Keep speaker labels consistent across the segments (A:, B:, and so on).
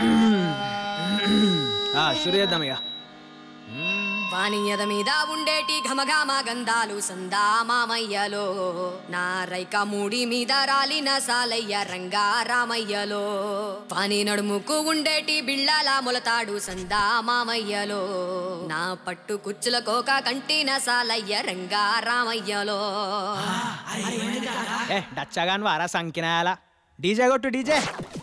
A: షురు చేద్దాం ఇక
B: వాణియద మీద ఉండేటి ఘమఘమ గంధాలు సందా మామయ్యలో నా రైక మూడి మీద రాలిన సాలయ్య రంగా రామయ్యలో వాణి నడుముకు ఉండేటి బిళ్ళల మొలతాడు సందా మామయ్యలో నా పట్టు కుచ్చుల కోక కంటిన సాలయ్య రంగా రామయ్యలో
A: ఏ డచ్చగాన్ వారా సంకినాయాల డీజే కొట్టు డీజే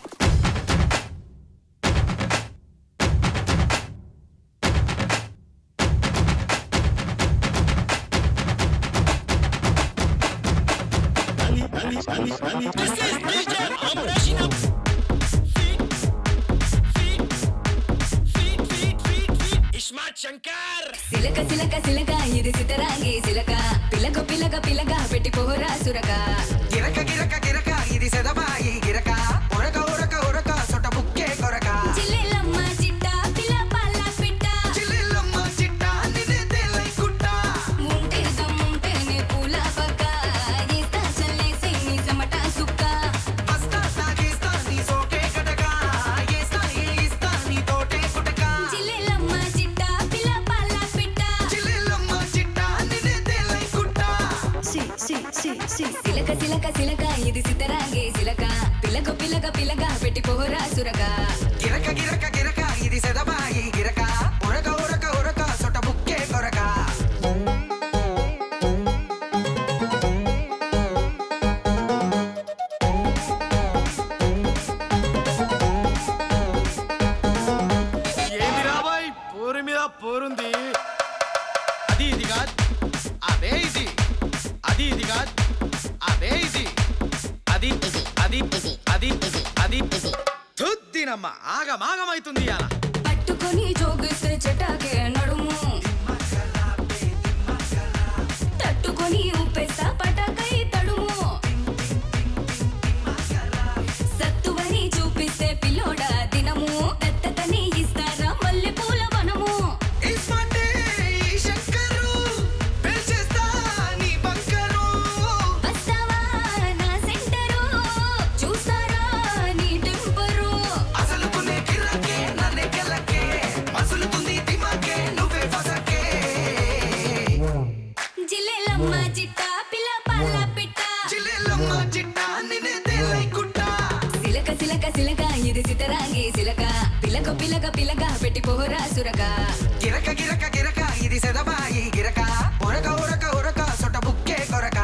B: సిలక సిలక సిలక ఇది సితరాంగి సిలక పిలక పిలక పిలక పెట్టి పోరా సురక
C: గిరక గిరక గిరక ఇది సెదబాయి గిరక ఉరక ఉరక ఉరక సొట బుక్కే కొరక
B: చిల్లెలమ్మ చిట్ట పిల్ల పల్ల పిట్ట
C: చిల్లెల్లమ్మ చిట్ట నిన్నే తేలై కుట్ట
B: ముంటే దమ్ముంటేనే పూల పక్క ఇస్తా చల్లేసి నీ చెమట సుక్క
C: బస్తా సాగేస్తా నీ సోకే కటక ఏస్తా ఏ ఇస్తా నీ తోటే కుటక
B: చిల్లెలమ్మ చిట్ట పిల్ల పల్ల పిట్ట
C: చిల్లెల్లమ్మ చిట్ట నిన్నే తేలై కుట్ట
B: సి సి సి సి సిలక సిలక సిలక ఇది సితరాంగి సిలక పిలక పిలక పిలక పెట్టి పోరా సురక
C: గిరక గిరక గిరక ఇది సెదబాయి గిరక ఉరక ఉరక ఉరక సొట బుక్కే కొరక
D: ఏంది రాబాయ్ పోరు మీద పోరుంది అది ఇది కాదు అదే ఇది అది ఇది కాదు అదే ఇది అది అది అది అది తుద్దినమ్మ ఆగమాగమైతుంది అలా
B: పట్టుకొని జోగిస్తే చెటాకే నడుము తట్టుకొని ఉప్పేస్తా పటాకై తడుము సత్తువని చూపిస్తే పిల్లోడా దినము దత్తతని ఇస్తారా మల్లె పూల వనము
C: ఇస్మంటే ఈ శంకరు పెంచేస్తా నీ బంకరు
B: వస్తావా నా సెంటరు చూస్తారా నీ టెంపరు
C: అసలుకునే గిరకే నన్నే గెలకే మసులుతుంది దిమాకే నువ్వే ఫసకే
B: జిల్లెలమ్మ జిట్ట పిల్ల పల్ల పిట్ట
C: చిల్లెల్లమ్మ చిట్ట నిన్నే తేలై కుట్ట
B: సిలక సిలక సిలక ఇది సితరాంగి సిలక పిలక పిలక పిలక పెట్టి పోరా సురక
C: గిరక గిరక గిరక ఇది సెదబాయి గిరక ఉరక ఉరక ఉరక సొట బుక్కే కొరక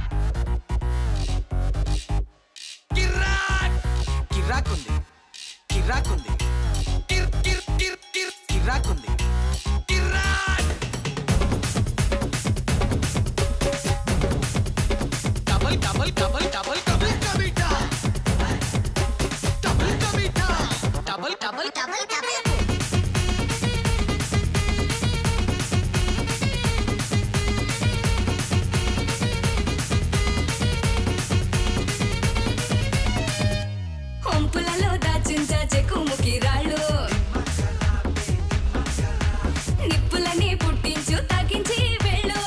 C: గిర్రాక్ గిర్రాకుంది గిర్రాకుంది గిర్ గిర్ గిర్ గిర్ గిర్రాకుంది గిర్రాక్ double double double double double కమిటా డబల్ కమిటా డబల్ డబల్ డబల్ డబల్
B: హొంపులలో దాచుంచా చెక్కుముకి రాళ్ళు నిప్పులని పుట్టించు తాకించి వెళ్ళు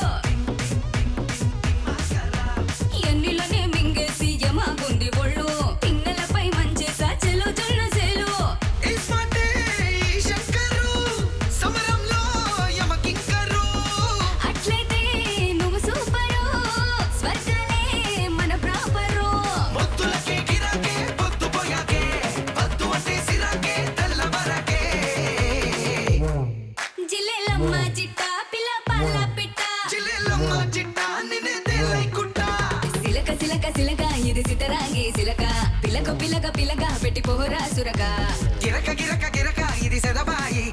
B: ఎన్నిలోనే మింగేసి యమాగుంది ఒళ్ళు పిన్నెలపై మంచేసా చెలో జొన్న సేలు
C: ఇస్మంటే ఈ శంకరు సమరంలో యమకింకరు
B: అట్లయితే నువ్వు సూపరు స్వర్గాలే మన ప్రాపరు
C: పొత్తులకే గిరాకే పొత్తు పోయాకే పొత్తు అంటే సిరాకే తెల్లబరకే
B: జిల్లెలమ్మ చిట్ట పిల్ల పల్ల పిట్ట
C: చిల్లెల్లమ్మ చిట్ట నిన్నే తేలై కుట్ట
B: సిలక సిలక సిలక ఇది సితరాంగి సిలక పిలక పిలక పిలక పెట్టి పోరా సురక
C: గిరక గిరక గిరక ఇది సెదబాయి